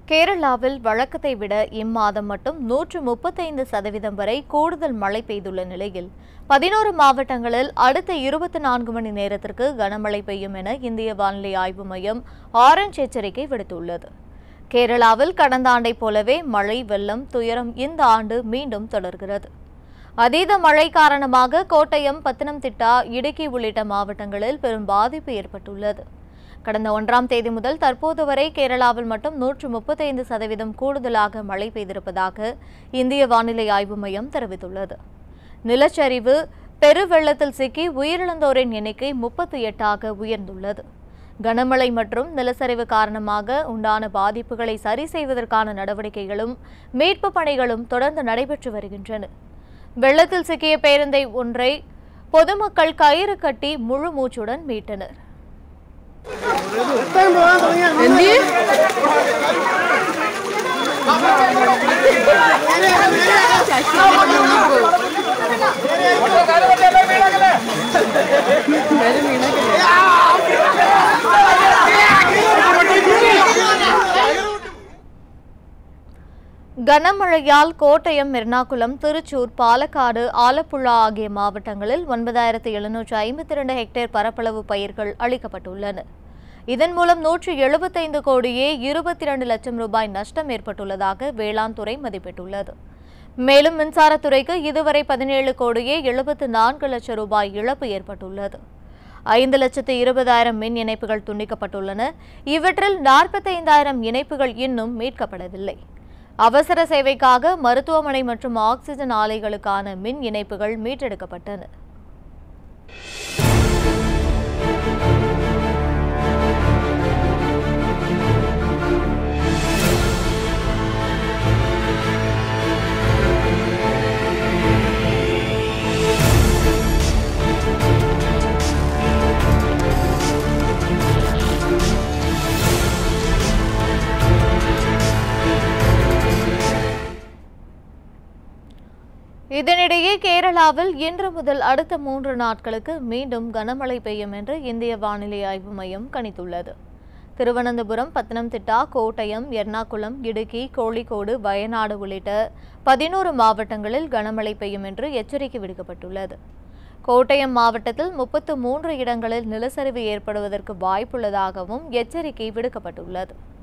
கேரளாவில் வழக்கத்தை விட இம்மாதம் மட்டும் நூற்று முப்பத்தைந்து சதவீதம் வரை கூடுதல் மழை பெய்துள்ள நிலையில் பதினோரு மாவட்டங்களில் அடுத்த இருபத்தி நான்கு மணி நேரத்திற்கு கனமழை பெய்யும் என இந்திய வானிலை ஆய்வு மையம் ஆரஞ்ச் எச்சரிக்கை விடுத்துள்ளது கேரளாவில் கடந்த ஆண்டைப் போலவே மழை வெள்ளம் துயரம் இந்த ஆண்டு மீண்டும் தொடர்கிறது அதீத மழை காரணமாக கோட்டயம் பத்தனம்திட்டா இடுக்கி உள்ளிட்ட மாவட்டங்களில் பெரும் பாதிப்பு ஏற்பட்டுள்ளது கடந்த ஒன்றாம் தேதி முதல் தற்போது வரை கேரளாவில் மட்டும் நூற்று முப்பத்தைந்து சதவீதம் கூடுதலாக மழை பெய்திருப்பதாக இந்திய வானிலை ஆய்வு மையம் தெரிவித்துள்ளது நிலச்சரிவு பெருவெள்ளத்தில் சிக்கி உயிரிழந்தோரின் எண்ணிக்கை முப்பத்தி எட்டாக உயர்ந்துள்ளது கனமழை மற்றும் நிலச்சரிவு காரணமாக உண்டான பாதிப்புகளை சரி செய்வதற்கான நடவடிக்கைகளும் மீட்புப் பணிகளும் தொடர்ந்து நடைபெற்று வருகின்றன வெள்ளத்தில் சிக்கிய பேருந்தை ஒன்றை பொதுமக்கள் கயிறு கட்டி முழு மூச்சுடன் மீட்டனர் എന്തി கனமழையால் கோட்டயம் எர்ணாகுளம் திருச்சூர் பாலக்காடு ஆலப்புழா ஆகிய மாவட்டங்களில் ஒன்பதாயிரத்து எழுநூற்று ஐம்பத்தி இரண்டு ஹெக்டேர் பரப்பளவு பயிர்கள் அளிக்கப்பட்டுள்ளன இதன் மூலம் நூற்று எழுபத்தைந்து கோடியே இருபத்தி இரண்டு லட்சம் ரூபாய் நஷ்டம் ஏற்பட்டுள்ளதாக வேளாண் துறை மதிப்பிட்டுள்ளது மேலும் மின்சாரத்துறைக்கு இதுவரை பதினேழு கோடியே எழுபத்து நான்கு லட்சம் ரூபாய் இழப்பு ஏற்பட்டுள்ளது ஐந்து லட்சத்து இருபதாயிரம் மின் இணைப்புகள் துண்டிக்கப்பட்டுள்ளன இவற்றில் நாற்பத்தைந்தாயிரம் இணைப்புகள் இன்னும் மீட்கப்படவில்லை அவசர சேவைக்காக மருத்துவமனை மற்றும் ஆக்சிஜன் ஆலைகளுக்கான மின் இணைப்புகள் மீட்டெடுக்கப்பட்டன இதனிடையே கேரளாவில் இன்று முதல் அடுத்த மூன்று நாட்களுக்கு மீண்டும் கனமழை பெய்யும் என்று இந்திய வானிலை ஆய்வு மையம் கணித்துள்ளது திருவனந்தபுரம் பத்தனம்திட்டா கோட்டயம் எர்ணாகுளம் இடுக்கி கோழிக்கோடு வயநாடு உள்ளிட்ட பதினோரு மாவட்டங்களில் கனமழை பெய்யும் என்று எச்சரிக்கை விடுக்கப்பட்டுள்ளது கோட்டயம் மாவட்டத்தில் முப்பத்து மூன்று இடங்களில் நிலச்சரிவு ஏற்படுவதற்கு வாய்ப்புள்ளதாகவும் எச்சரிக்கை விடுக்கப்பட்டுள்ளது